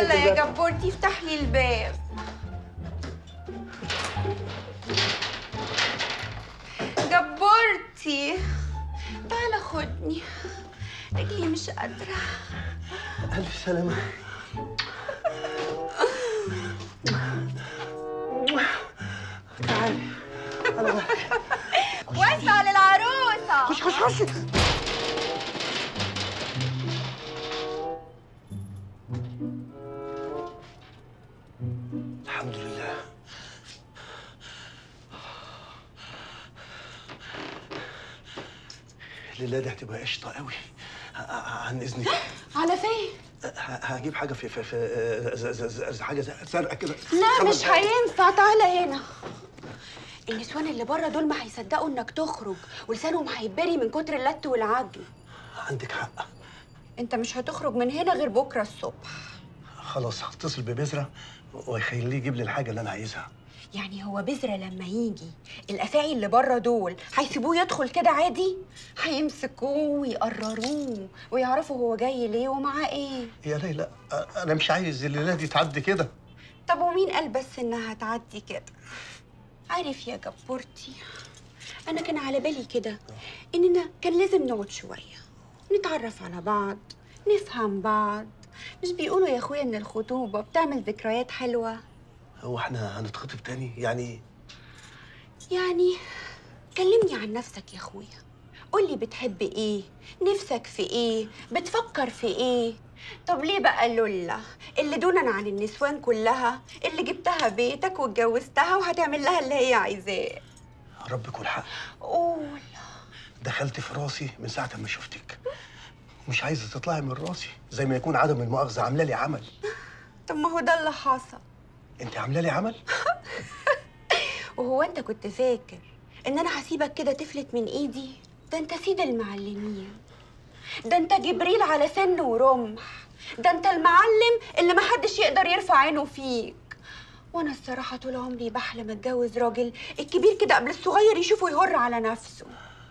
يلا يا دلوقتي. جبورتي افتح لي الباب جبورتي تعالى خدني رجلي مش قادرة الف سلامه تعالي انا معاك. وسع للعروسة خش خش خش الحمد لله الليله دي هتبقى قشطه قوي ه- ه- عن اذنك على فين؟ ه- هجيب حاجه في في, في ز- ز- ز- حاجه زي- زرقاء كده لا خمس مش دقايق. هينفع تعالى هنا النسوان اللي بره دول ما هيصدقوا انك تخرج ولسانهم هيتبري من كتر اللت والعجل عندك حق انت مش هتخرج من هنا غير بكره الصبح خلاص هتصل ببذره ويخليه يجيب لي الحاجه اللي انا عايزها يعني هو بذرة لما يجي الافاعي اللي بره دول هيسيبوه يدخل كده عادي هيمسكوه ويقرروه ويعرفوا هو جاي ليه ومعاه ايه يا ليلى أ- انا مش عايز الليله دي تعدي كده طب ومين قال بس انها هتعدي كده عارف يا جبورتي انا كان على بالي كده اننا كان لازم نقعد شويه نتعرف على بعض نفهم بعض مش بيقولوا يا اخويا ان الخطوبه بتعمل ذكريات حلوه هو احنا هنتخطب تاني يعني يعني كلمني عن نفسك يا اخويا قولي بتحب ايه نفسك في ايه بتفكر في ايه طب ليه بقى اللولة اللي دونا عن النسوان كلها اللي جبتها بيتك واتجوزتها وهتعمل لها اللي هي عايزاه ربك والحق قول دخلت في راسي من ساعه ما شفتك مش عايزه تطلعي من راسي زي ما يكون عدم المؤاخذه عامله لي عمل طب ما هو ده اللي حصل انت عامله لي عمل وهو انت كنت فاكر ان انا هسيبك كده تفلت من ايدي ده انت سيد المعلمين ده انت جبريل على سن ورمح ده انت المعلم اللي محدش يقدر يرفع عينه فيك وانا الصراحه طول عمري بحلم اتجوز راجل الكبير كده قبل الصغير يشوفه يهر على نفسه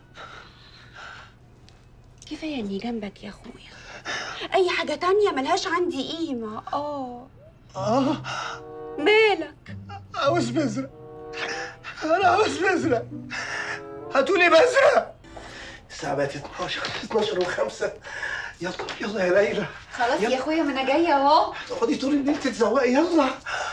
كفايه اني جنبك يا اخويا اي حاجه تانية ملهاش عندي قيمه اه اه مالك عاوز بذره انا عاوز بذره هاتولي بذره الساعه بقت 12 12 و5 يلا يلا يا ليلى خلاص يلا. يا اخويا ما انا جايه اهو تقعدي طول الليل تتزوقي يلا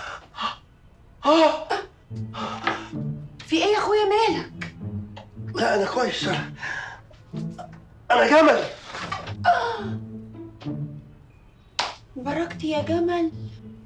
اه في ايه يا اخويا مالك لا انا كويس انا انا جمل بركتي يا جمل